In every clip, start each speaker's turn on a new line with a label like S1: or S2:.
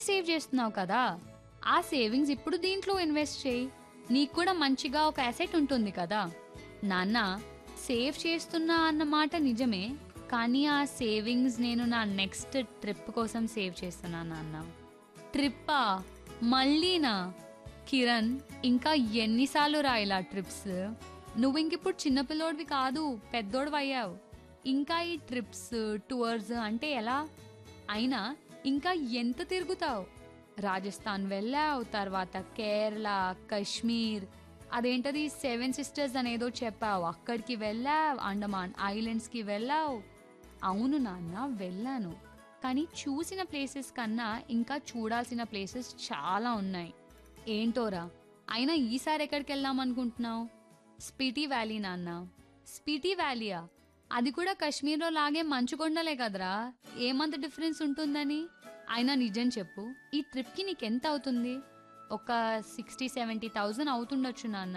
S1: save చేస్తున్నావు కదా ఆ సేవింగ్స్ ఇప్పుడు దీంట్లో ఇన్వెస్ట్ చేయి నీకు కూడా మంచిగా ఒక అసెట్ ఉంటుంది కదా నాన్న సేవ్ చేస్తున్నా అన్న మాట నిజమే కానీ ఆ సేవింగ్స్ నేను నా నెక్స్ట్ ట్రిప్ కోసం సేవ్ చేస్తున్నా నాన్న ట్రిప్పా మళ్ళీనా కిరణ్ ఇంకా ఎన్నిసార్లు రా ఇలా ట్రిప్స్ నువ్వు ఇంకిప్పుడు చిన్నపిల్లోడివి కాదు పెద్దోడివి అయ్యావు ఇంకా ఈ ట్రిప్స్ టూర్స్ అంటే ఎలా అయినా ఇంకా ఎంత తిరుగుతావు రాజస్థాన్ వెళ్ళావు తర్వాత కేరళ కశ్మీర్ అదేంటది సెవెన్ సిస్టర్స్ అనేదో చెప్పావు అక్కడికి వెళ్ళావు అండమాన్ ఐలాండ్స్కి వెళ్ళావు అవును నాన్న వెళ్ళాను కానీ చూసిన ప్లేసెస్ కన్నా ఇంకా చూడాల్సిన ప్లేసెస్ చాలా ఉన్నాయి ఏంటోరా అయినా ఈసారి ఎక్కడికి వెళ్దాం అనుకుంటున్నావు స్పీటీ వ్యాలీ నాన్న స్పీటీ వ్యాలీయా అది కూడా కాశ్మీర్లో లాగే మంచు కొండలే కదరా ఏమంత డిఫరెన్స్ ఉంటుందని అయినా నిజం చెప్పు ఈ ట్రిప్కి నీకెంత అవుతుంది ఒక సిక్స్టీ సెవెంటీ థౌజండ్ అవుతుండొచ్చు నాన్న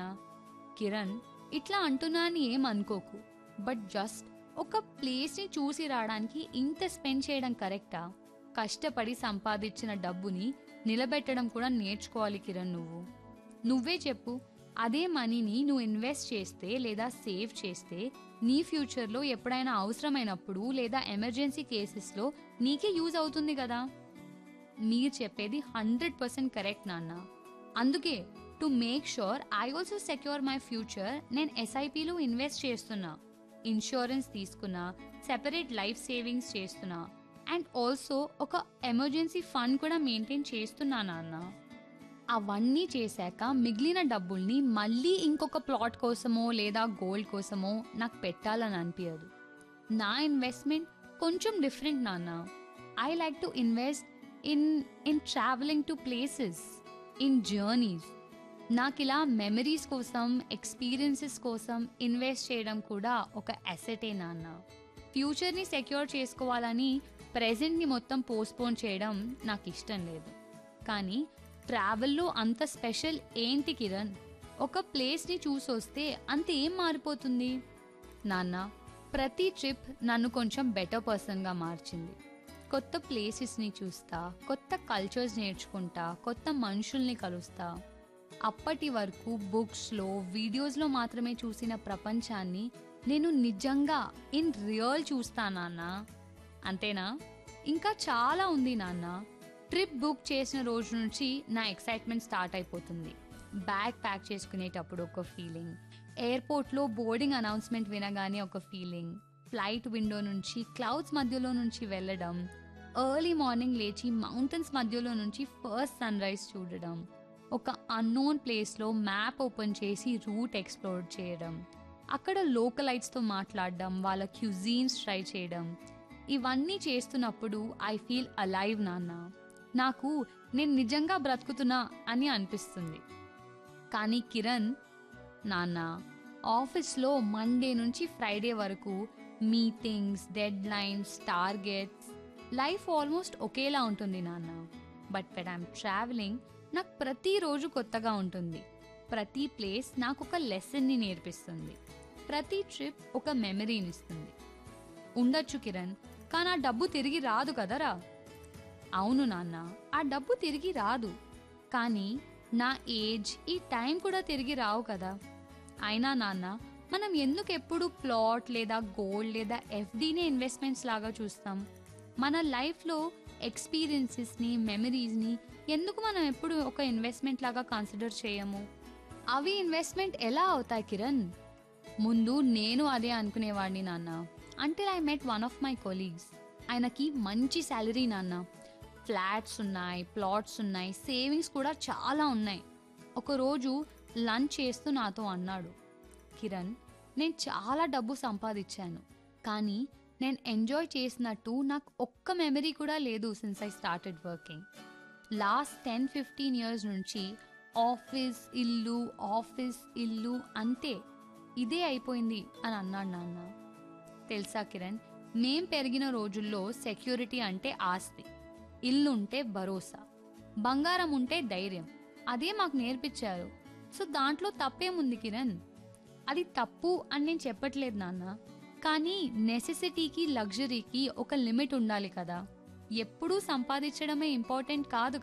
S1: కిరణ్ ఇట్లా అంటున్నా అని ఏం అనుకోకు బట్ జస్ట్ ఒక ప్లేస్ని చూసి రావడానికి ఇంత స్పెండ్ చేయడం కరెక్టా కష్టపడి సంపాదించిన డబ్బుని నిలబెట్టడం కూడా నేర్చుకోవాలి కిరణ్ నువ్వు నువ్వే చెప్పు అదే మనీని నువ్వు ఇన్వెస్ట్ చేస్తే లేదా సేవ్ చేస్తే నీ ఫ్యూచర్లో ఎప్పుడైనా అవసరమైనప్పుడు లేదా ఎమర్జెన్సీ కేసెస్లో నీకే యూజ్ అవుతుంది కదా మీరు చెప్పేది హండ్రెడ్ పర్సెంట్ కరెక్ట్ నాన్న అందుకే to make sure I also secure my future నేను ఎస్ఐపిలో ఇన్వెస్ట్ చేస్తున్నా ఇన్సూరెన్స్ తీసుకున్నా సెపరేట్ లైఫ్ సేవింగ్స్ చేస్తున్నా అండ్ ఆల్సో ఒక ఎమర్జెన్సీ ఫండ్ కూడా మెయింటైన్ చేస్తున్నా నాన్న అవన్నీ చేశాక మిగిలిన డబ్బుల్ని మళ్ళీ ఇంకొక ప్లాట్ కోసమో లేదా గోల్డ్ కోసమో నాకు పెట్టాలని అనిపించదు నా ఇన్వెస్ట్మెంట్ కొంచెం డిఫరెంట్ నాన్న I like to invest in in travelling to places in journeys నాకు ఇలా మెమరీస్ కోసం ఎక్స్పీరియన్సెస్ కోసం ఇన్వెస్ట్ చేయడం కూడా ఒక అసెటే నాన్న ఫ్యూచర్ని సెక్యూర్ చేసుకోవాలని ప్రెజెంట్ని మొత్తం పోస్ట్పోన్ చేయడం నాకు ఇష్టం లేదు కానీ ట్రావెల్లో అంత స్పెషల్ ఏంటి కిరణ్ ఒక ప్లేస్ని చూసొస్తే అంత ఏం మారిపోతుంది నాన్న ప్రతి ట్రిప్ నన్ను కొంచెం బెటర్ పర్సన్గా మార్చింది కొత్త ప్లేసెస్ని చూస్తా కొత్త కల్చర్స్ నేర్చుకుంటా కొత్త మనుషుల్ని కలుస్తా అప్పటి వరకు బుక్స్లో వీడియోస్లో మాత్రమే చూసిన ప్రపంచాన్ని నేను నిజంగా ఇన్ రియల్ చూస్తా నాన్న అంతేనా ఇంకా చాలా ఉంది నాన్న ట్రిప్ బుక్ చేసిన రోజు నుంచి నా ఎక్సైట్మెంట్ స్టార్ట్ అయిపోతుంది బ్యాగ్ ప్యాక్ చేసుకునేటప్పుడు ఒక ఫీలింగ్ ఎయిర్పోర్ట్లో బోర్డింగ్ అనౌన్స్మెంట్ వినగానే ఒక ఫీలింగ్ ఫ్లైట్ విండో నుంచి క్లౌడ్స్ మధ్యలో నుంచి వెళ్ళడం ఎర్లీ మార్నింగ్ లేచి మౌంటైన్స్ మధ్యలో నుంచి ఫస్ట్ సన్ రైజ్ చూడడం ఒక అన్నోన్ ప్లేస్లో మ్యాప్ ఓపెన్ చేసి రూట్ ఎక్స్ప్లోర్ చేయడం అక్కడ లోకలైట్స్తో మాట్లాడడం వాళ్ళ క్యూజీన్స్ ట్రై చేయడం ఇవన్నీ చేస్తున్నప్పుడు ఐ ఫీల్ అలైవ్ నాన్న నాకు నేను నిజంగా బ్రతుకుతున్నా అని అనిపిస్తుంది కానీ కిరణ్ నాన్న ఆఫీస్లో మండే నుంచి ఫ్రైడే వరకు meetings deadlines targets life almost ఒకేలా ఉంటుంది నాన్న బట్ వెన్ ఐమ్ ట్రావెలింగ్ నాకు ప్రతిరోజు కొత్తగా ఉంటుంది ప్రతి ప్లేస్ నాకు ఒక లెసన్ని నేర్పిస్తుంది ప్రతి ట్రిప్ ఒక మెమరీని ఇస్తుంది ఉండొచ్చు కిరణ్ కానీ ఆ డబ్బు తిరిగి రాదు కదరా అవును నాన్న ఆ డబ్బు తిరిగి రాదు కానీ నా ఏజ్ ఈ టైం కూడా తిరిగి రావు కదా అయినా నాన్న మనం ఎందుకు ఎప్పుడు ప్లాట్ లేదా గోల్డ్ లేదా ఎఫ్డీనే ఇన్వెస్ట్మెంట్స్ లాగా చూస్తాం మన లైఫ్లో ఎక్స్పీరియన్సెస్ని మెమరీస్ని ఎందుకు మనం ఎప్పుడు ఒక ఇన్వెస్ట్మెంట్ లాగా కన్సిడర్ చేయము అవి ఇన్వెస్ట్మెంట్ ఎలా అవుతాయి కిరణ్ ముందు నేను అదే అనుకునేవాడిని నాన్న until I met one of my colleagues ఆయనకి మంచి శాలరీ నాన్న ఫ్లాట్స్ ఉన్నాయి ప్లాట్స్ ఉన్నాయి సేవింగ్స్ కూడా చాలా ఉన్నాయి ఒకరోజు లంచ్ చేస్తూ నాతో అన్నాడు కిరణ్ నేను చాలా డబ్బు సంపాదించాను కానీ నేను ఎంజాయ్ చేసినట్టు నాకు ఒక్క మెమరీ కూడా లేదు since I started working last ten fifteen years నుంచి ఆఫీస్ ఇల్లు ఆఫీస్ ఇల్లు అంతే ఇదే అయిపోయింది అని అన్నాడు నాన్న తెలుసా కిరణ్ మేం పెరిగిన రోజుల్లో సెక్యూరిటీ అంటే ఆస్తి ఇల్లు ఉంటే భరోసా బంగారం ఉంటే ధైర్యం అదే మాకు నేర్పించారు సో దాంట్లో తప్పేముంది కిరణ్ అది తప్పు అని నేను చెప్పట్లేదు నాన్న కానీ నెసెసిటీకి లగ్జరీకి ఒక లిమిట్ ఉండాలి కదా ఎప్పుడూ సంపాదించడమే ఇంపార్టెంట్ కాదు